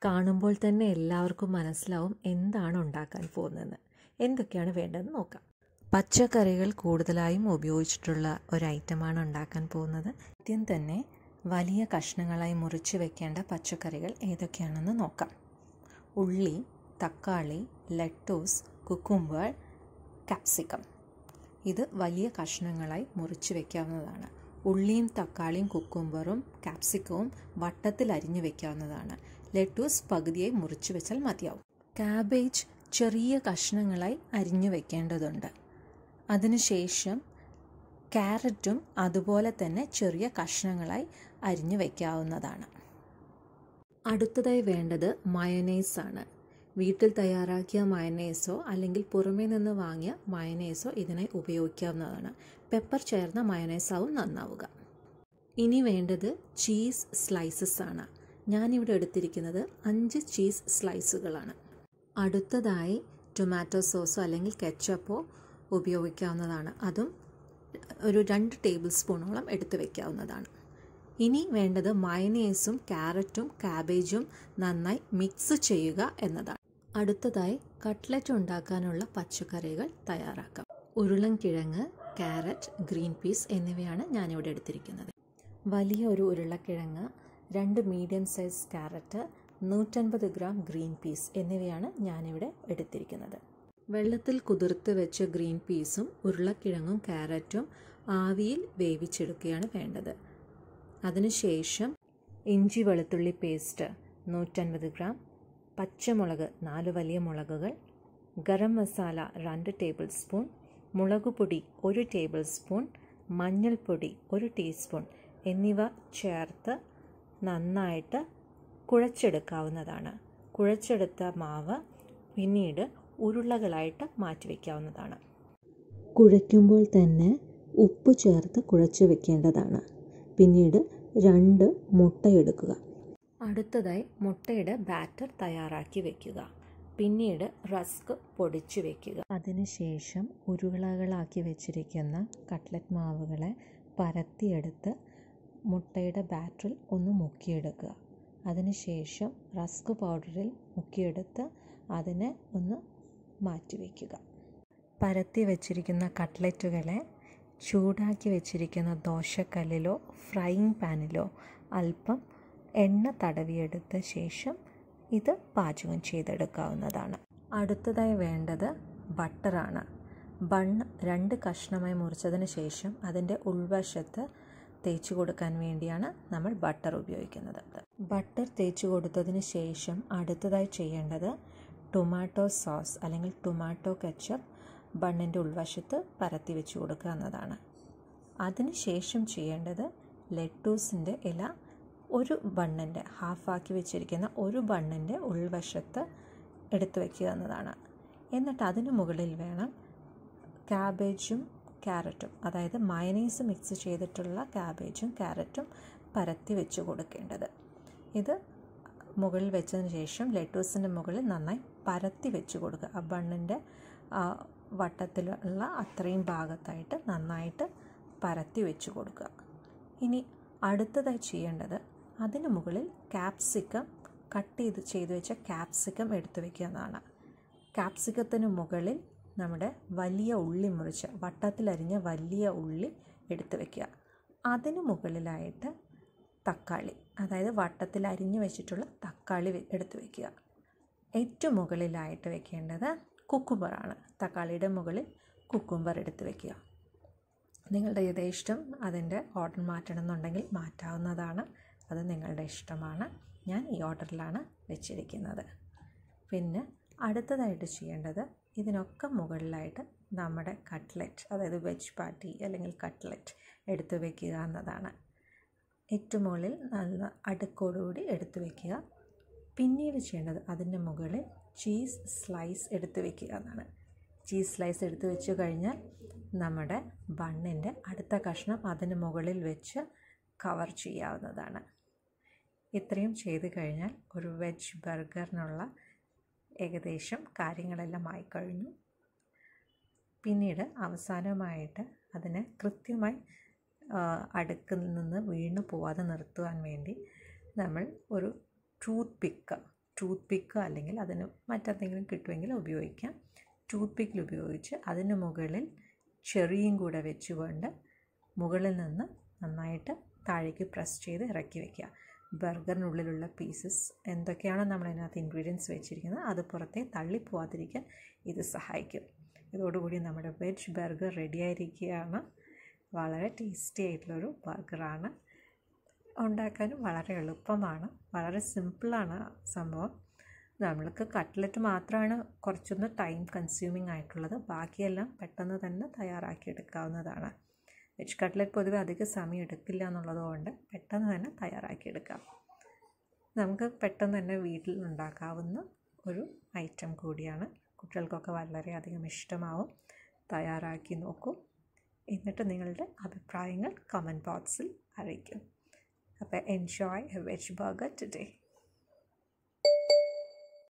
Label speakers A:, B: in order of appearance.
A: കാണുമ്പോൾ തന്നെ എല്ലാവർക്കും മനസ്സിലാവും എന്താണ് ഉണ്ടാക്കാൻ പോകുന്നതെന്ന് എന്തൊക്കെയാണ് വേണ്ടതെന്ന് നോക്കാം പച്ചക്കറികൾ കൂടുതലായും ഉപയോഗിച്ചിട്ടുള്ള ഒരു ഐറ്റമാണ് ഉണ്ടാക്കാൻ പോകുന്നത് ആദ്യം തന്നെ വലിയ കഷ്ണങ്ങളായി മുറിച്ച് വെക്കേണ്ട പച്ചക്കറികൾ ഏതൊക്കെയാണെന്ന് നോക്കാം ഉള്ളി തക്കാളി ലെറ്റൂസ് കുക്കുംബർ കാപ്സിക്കം ഇത് വലിയ കഷ്ണങ്ങളായി മുറിച്ച് വെക്കാവുന്നതാണ് ഉള്ളിയും തക്കാളിയും കുക്കുംബറും കാപ്സിക്കവും വട്ടത്തിൽ അരിഞ്ഞു വെക്കാവുന്നതാണ് ലെറ്റൂസ് പകുതിയായി മുറിച്ച് വെച്ചാൽ മതിയാവും കാബേജ് ചെറിയ കഷ്ണങ്ങളായി അരിഞ്ഞു വെക്കേണ്ടതുണ്ട് അതിനുശേഷം ക്യാരറ്റും അതുപോലെ തന്നെ ചെറിയ കഷ്ണങ്ങളായി അരിഞ്ഞു വെക്കാവുന്നതാണ് അടുത്തതായി വേണ്ടത് മയനൈസ് ആണ് വീട്ടിൽ തയ്യാറാക്കിയ മയനൈസോ അല്ലെങ്കിൽ പുറമേ നിന്ന് വാങ്ങിയ മയനൈസോ ഇതിനായി ഉപയോഗിക്കാവുന്നതാണ് പെപ്പർ ചേർന്ന മയനൈസ് ആവും നന്നാവുക ഇനി വേണ്ടത് ചീസ് സ്ലൈസസ് ആണ് ഞാനിവിടെ എടുത്തിരിക്കുന്നത് അഞ്ച് ചീസ് സ്ലൈസുകളാണ് അടുത്തതായി ടൊമാറ്റോ സോസോ അല്ലെങ്കിൽ കെച്ചപ്പോ ഉപയോഗിക്കാവുന്നതാണ് അതും ഒരു രണ്ട് ടേബിൾ സ്പൂണോളം എടുത്തു വയ്ക്കാവുന്നതാണ് ഇനി വേണ്ടത് മയനേസും ക്യാരറ്റും കാബേജും നന്നായി മിക്സ് ചെയ്യുക എന്നതാണ് അടുത്തതായി കട്ട്ലറ്റ് ഉണ്ടാക്കാനുള്ള പച്ചക്കറികൾ തയ്യാറാക്കാം ഉരുളൻകിഴങ്ങ് ക്യാരറ്റ് ഗ്രീൻ പീസ് എന്നിവയാണ് ഞാനിവിടെ എടുത്തിരിക്കുന്നത് വലിയ ഒരു ഉരുളക്കിഴങ്ങ് രണ്ട് മീഡിയം സൈസ് ക്യാരറ്റ് നൂറ്റൻപത് ഗ്രാം ഗ്രീൻ പീസ് എന്നിവയാണ് ഞാനിവിടെ എടുത്തിരിക്കുന്നത് വെള്ളത്തിൽ കുതിർത്ത് വെച്ച ഗ്രീൻ പീസും ഉരുളക്കിഴങ്ങും ക്യാരറ്റും ആവിയിൽ വേവിച്ചെടുക്കുകയാണ് വേണ്ടത് അതിനുശേഷം ഇഞ്ചി വെളുത്തുള്ളി പേസ്റ്റ് നൂറ്റൻപത് ഗ്രാം പച്ചമുളക് നാല് വലിയ മുളകുകൾ ഗരം മസാല രണ്ട് ടേബിൾ സ്പൂൺ മുളക് പൊടി ഒരു ടേബിൾ സ്പൂൺ മഞ്ഞൾപ്പൊടി ഒരു ടീസ്പൂൺ എന്നിവ ചേർത്ത് നന്നായിട്ട് കുഴച്ചെടുക്കാവുന്നതാണ് കുഴച്ചെടുത്ത മാവ് പിന്നീട് ഉരുളകളായിട്ട് മാറ്റിവെക്കാവുന്നതാണ് കുഴയ്ക്കുമ്പോൾ തന്നെ ഉപ്പ് ചേർത്ത് കുഴച്ച് വെക്കേണ്ടതാണ് പിന്നീട് രണ്ട് മുട്ടയെടുക്കുക അടുത്തതായി മുട്ടയുടെ ബാറ്റർ തയ്യാറാക്കി വെക്കുക പിന്നീട് റസ്ക് പൊടിച്ചു വെക്കുക അതിനുശേഷം ഉരുളകളാക്കി വെച്ചിരിക്കുന്ന കട്ട്ലറ്റ് മാവുകളെ പരത്തിയെടുത്ത് മുട്ടയുടെ ബാറ്ററിൽ ഒന്ന് മുക്കിയെടുക്കുക അതിനുശേഷം റസ്ക് പൗഡറിൽ മുക്കിയെടുത്ത് അതിനെ ഒന്ന് മാറ്റി വയ്ക്കുക പരത്തി വെച്ചിരിക്കുന്ന കട്ട്ലറ്റുകളെ ചൂടാക്കി വെച്ചിരിക്കുന്ന ദോശക്കല്ലിലോ ഫ്രൈയിങ് പാനിലോ അല്പം എണ്ണ തടവിയെടുത്ത ശേഷം ഇത് പാചകം ചെയ്തെടുക്കാവുന്നതാണ് അടുത്തതായി വേണ്ടത് ബട്ടറാണ് ബൺ രണ്ട് കഷ്ണമായി മുറിച്ചതിന് ശേഷം അതിൻ്റെ ഉൾവശത്ത് തേച്ച് കൊടുക്കാൻ വേണ്ടിയാണ് നമ്മൾ ബട്ടർ ഉപയോഗിക്കുന്നത് ബട്ടർ തേച്ച് കൊടുത്തതിന് ശേഷം അടുത്തതായി ചെയ്യേണ്ടത് ടൊമാറ്റോ സോസ് അല്ലെങ്കിൽ ടൊമാറ്റോ കെച്ചപ്പ് ബണ്ണിൻ്റെ ഉൾവശത്ത് പരത്തി വെച്ച് കൊടുക്കുക എന്നതാണ് അതിനുശേഷം ചെയ്യേണ്ടത് ലെറ്റൂസിൻ്റെ ഇല ഒരു ബണ്ണിൻ്റെ ഹാഫാക്കി വെച്ചിരിക്കുന്ന ഒരു ബണ്ണിൻ്റെ ഉൾവശത്ത് എടുത്തു വയ്ക്കുക എന്നതാണ് എന്നിട്ട് അതിന് മുകളിൽ വേണം ക്യാബേജും ക്യാരറ്റും അതായത് മയനീസ് മിക്സ് ചെയ്തിട്ടുള്ള ക്യാബേജും ക്യാരറ്റും പരത്തി വെച്ച് കൊടുക്കേണ്ടത് ഇത് മുകളിൽ വെച്ചതിന് ശേഷം ലെറ്റൂസിൻ്റെ മുകളിൽ നന്നായി പരത്തി വെച്ച് കൊടുക്കുക ആ ബണ്ണിൻ്റെ വട്ടത്തിലുള്ള അത്രയും ഭാഗത്തായിട്ട് നന്നായിട്ട് പരത്തി വെച്ച് കൊടുക്കുക ഇനി അടുത്തതായി ചെയ്യേണ്ടത് അതിന് മുകളിൽ ക്യാപ്സിക്കം കട്ട് ചെയ്ത് ചെയ്ത് വെച്ച ക്യാപ്സിക്കം എടുത്തു വയ്ക്കുക എന്നതാണ് ക്യാപ്സിക്കത്തിന് മുകളിൽ നമ്മുടെ വലിയ ഉള്ളി മുറിച്ച് വട്ടത്തിലരിഞ്ഞ വലിയ ഉള്ളി എടുത്തു വയ്ക്കുക അതിന് മുകളിലായിട്ട് തക്കാളി അതായത് വട്ടത്തിൽ അരിഞ്ഞു വെച്ചിട്ടുള്ള തക്കാളി എടുത്തു വയ്ക്കുക ഏറ്റവും മുകളിലായിട്ട് വെക്കേണ്ടത് കുക്കുംബറാണ് തക്കാളിയുടെ മുകളിൽ കുക്കുംബർ എടുത്ത് വെക്കുക നിങ്ങളുടെ യഥേഷ്ടം അതിൻ്റെ ഓർഡർ മാറ്റണം എന്നുണ്ടെങ്കിൽ മാറ്റാവുന്നതാണ് അത് നിങ്ങളുടെ ഇഷ്ടമാണ് ഞാൻ ഈ ഓർഡറിലാണ് വെച്ചിരിക്കുന്നത് പിന്നെ അടുത്തതായിട്ട് ചെയ്യേണ്ടത് ഇതിനൊക്കെ മുകളിലായിട്ട് നമ്മുടെ കട്ട്ലറ്റ് അതായത് വെജ് പാറ്റി അല്ലെങ്കിൽ കട്ട്ലറ്റ് എടുത്തു വെക്കുക എന്നതാണ് ഏറ്റവും മുകളിൽ നല്ല അടുക്കോടുകൂടി എടുത്തു വെക്കുക പിന്നീട് ചെയ്യേണ്ടത് അതിൻ്റെ മുകളിൽ ചീസ് സ്ലൈസ് എടുത്ത് വെക്കുക എന്നാണ് ചീസ് സ്ലൈസ് എടുത്ത് വെച്ച് കഴിഞ്ഞാൽ നമ്മുടെ ബണ്ണിൻ്റെ അടുത്ത കഷ്ണം അതിന് മുകളിൽ വെച്ച് കവർ ചെയ്യാവുന്നതാണ് ഇത്രയും ചെയ്ത് കഴിഞ്ഞാൽ ഒരു വെജ് ബർഗറിനുള്ള ഏകദേശം കാര്യങ്ങളെല്ലാം ആയിക്കഴിഞ്ഞു പിന്നീട് അവസാനമായിട്ട് അതിനെ കൃത്യമായി അടുക്കിൽ നിന്ന് വീണു പോവാതെ നിർത്തുവാൻ വേണ്ടി നമ്മൾ ഒരു ടൂത്ത് പിക്ക് ടൂത്ത് പിക്ക് അല്ലെങ്കിൽ അതിന് മറ്റെന്തെങ്കിലും കിട്ടുമെങ്കിൽ ഉപയോഗിക്കാം ടൂത്ത് പിക്കിൽ ഉപയോഗിച്ച് അതിന് മുകളിൽ ചെറിയും കൂടെ വെച്ചുകൊണ്ട് മുകളിൽ നിന്ന് നന്നായിട്ട് താഴേക്ക് പ്രസ് ചെയ്ത് ഇറക്കി വയ്ക്കുക ബർഗറിനുള്ളിലുള്ള പീസസ് എന്തൊക്കെയാണോ നമ്മൾ അതിനകത്ത് ഇൻഗ്രീഡിയൻസ് വെച്ചിരിക്കുന്നത് അത് പുറത്തെ തള്ളിപ്പോവാതിരിക്കാൻ ഇത് സഹായിക്കും ഇതോടുകൂടി നമ്മുടെ വെജ് ബർഗർ റെഡി ആയിരിക്കുകയാണ് വളരെ ടേസ്റ്റി ആയിട്ടുള്ളൊരു ബർഗറാണ് ഉണ്ടാക്കാനും വളരെ എളുപ്പമാണ് വളരെ സിമ്പിളാണ് സംഭവം നമ്മൾക്ക് കട്ട്ലറ്റ് മാത്രമാണ് കുറച്ചൊന്ന് ടൈം കൺസ്യൂമിങ് ആയിട്ടുള്ളത് ബാക്കിയെല്ലാം പെട്ടെന്ന് തന്നെ തയ്യാറാക്കി എടുക്കാവുന്നതാണ് വെജ് കട്ട്ലറ്റ് പൊതുവെ അധികം സമയം എടുക്കില്ല എന്നുള്ളതുകൊണ്ട് പെട്ടെന്ന് തന്നെ തയ്യാറാക്കിയെടുക്കാം നമുക്ക് പെട്ടെന്ന് തന്നെ വീട്ടിൽ ഉണ്ടാക്കാവുന്ന ഒരു ഐറ്റം കൂടിയാണ് കുട്ടികൾക്കൊക്കെ വളരെയധികം ഇഷ്ടമാവും തയ്യാറാക്കി നോക്കൂ എന്നിട്ട് നിങ്ങളുടെ അഭിപ്രായങ്ങൾ കമൻറ്റ് ബോക്സിൽ അറിയിക്കും അപ്പോൾ enjoy a veg burger today